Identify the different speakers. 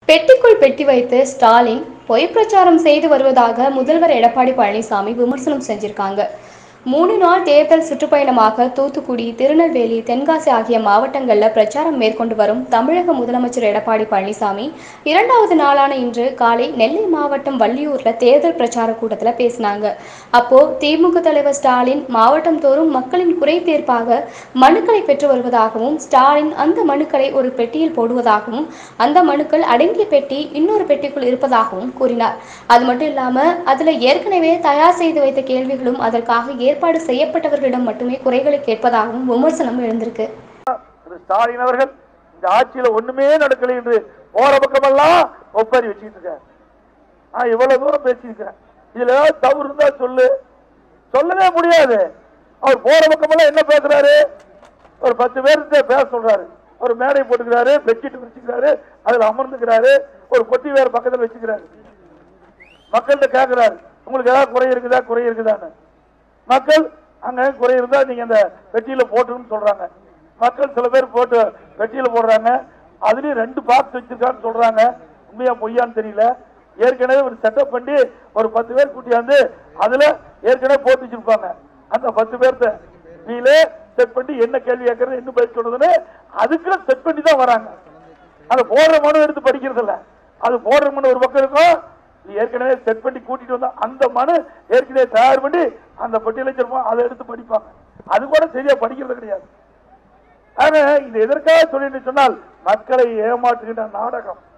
Speaker 1: பெட்டிக்குள் பெட்டி வைத்து ஸ்டாலின் பொய் பிரச்சாரம் செய்து வருவதாக முதல்வர் எடப்பாடி பழனிசாமி விமர்சனம் செஞ்சிருக்காங்க மூணு நாள் தேர்தல் சுற்றுப்பயணமாக தூத்துக்குடி திருநெல்வேலி தென்காசி ஆகிய மாவட்டங்களில் பிரச்சாரம் மேற்கொண்டு வரும் தமிழக முதலமைச்சர் எடப்பாடி பழனிசாமி இரண்டாவது நாளான இன்று காலை நெல்லை மாவட்டம் வள்ளியூர்ல தேர்தல் பிரச்சார கூட்டத்தில் பேசினாங்க அப்போ திமுக தலைவர் ஸ்டாலின் மாவட்டம் தோறும் மக்களின் குறை தீர்ப்பாக மனுக்களை பெற்று வருவதாகவும் ஸ்டாலின் அந்த மனுக்களை ஒரு பெட்டியில் போடுவதாகவும் அந்த மனுக்கள் அடங்கிய பெட்டி இன்னொரு பெட்டிக்குள் இருப்பதாகவும் கூறினார் அது மட்டும் இல்லாம அதுல ஏற்கனவே தயார் செய்து வைத்த கேள்விகளும் அதற்காக ஏற்பாடு செய்யப்பட்டவர்களிடம் மட்டுமே குறைகளை கேட்பதாகவும் விமர்சனம் எழுந்திருக்கு
Speaker 2: திரு ஸ்டாலின் அவர்கள் இந்த ஆட்சியில ஒண்ணுமே நடக்கலை என்று போற பக்கமெல்லாம் ஒப்பாரி வச்சுக்கிட்டு இருக்காரு நான் இவ்வளவு தூரம் பேசியிருக்கிறேன் இதுல ஏதாவது தவறு இருந்தா சொல்லு சொல்லவே முடியாது அவர் போற பக்கமெல்லாம் என்ன பேசுறாரு ஒரு பத்து பேர்கிட்ட பேச சொல்றாரு ஒரு மேடை போட்டுக்கிறாரு பெட்ஷீட் வச்சுக்கிறாரு அதுல அமர்ந்துக்கிறாரு ஒரு பொட்டி வேற பக்கத்துல வச்சுக்கிறாரு மக்கள்கிட்ட கேட்கிறாரு உங்களுக்கு ஏதாவது குறை இருக்குதா குறை இருக்குதான்னு மக்கள் அங்க குறை இருந்தா நீங்க அந்த பெட்டியில போட்டுன்னு சொல்றாங்க மக்கள் சில பேர் போட்டு பெட்டியில போடுறாங்க அதுலயும் ரெண்டு பாக்ஸ் வச்சிருக்கான்னு சொல்றாங்க உண்மையா பொய்யான்னு தெரியல ஏற்கனவே ஒரு செட்டப் பண்ணி ஒரு பத்து பேர் கூட்டியாந்து அதுல ஏற்கனவே போட்டு வச்சிருப்பாங்க அந்த பத்து பேர்த்த நீங்களே செட் பண்ணி என்ன கேள்வி கேட்கறது என்ன பதில் சொல்றதுன்னு அதுக்கு செட் பண்ணி தான் வராங்க அது போடுற மனு எடுத்து படிக்கிறது இல்ல அது போடுற மனு ஒரு பக்கம் இருக்கும் இது ஏற்கனவே செட் பண்ணி கூட்டிட்டு வந்தா அந்த மனு ஏற்கனவே தயார் பண்ணி அந்த பட்டியல வச்சிருப்போம் அதை எடுத்து படிப்பாங்க அது கூட சரியா படிக்கிறது கிடையாது ஆனா இது எதற்காக சொல்லிட்டு சொன்னால் மக்களை ஏமாற்றுகின்ற நாடகம்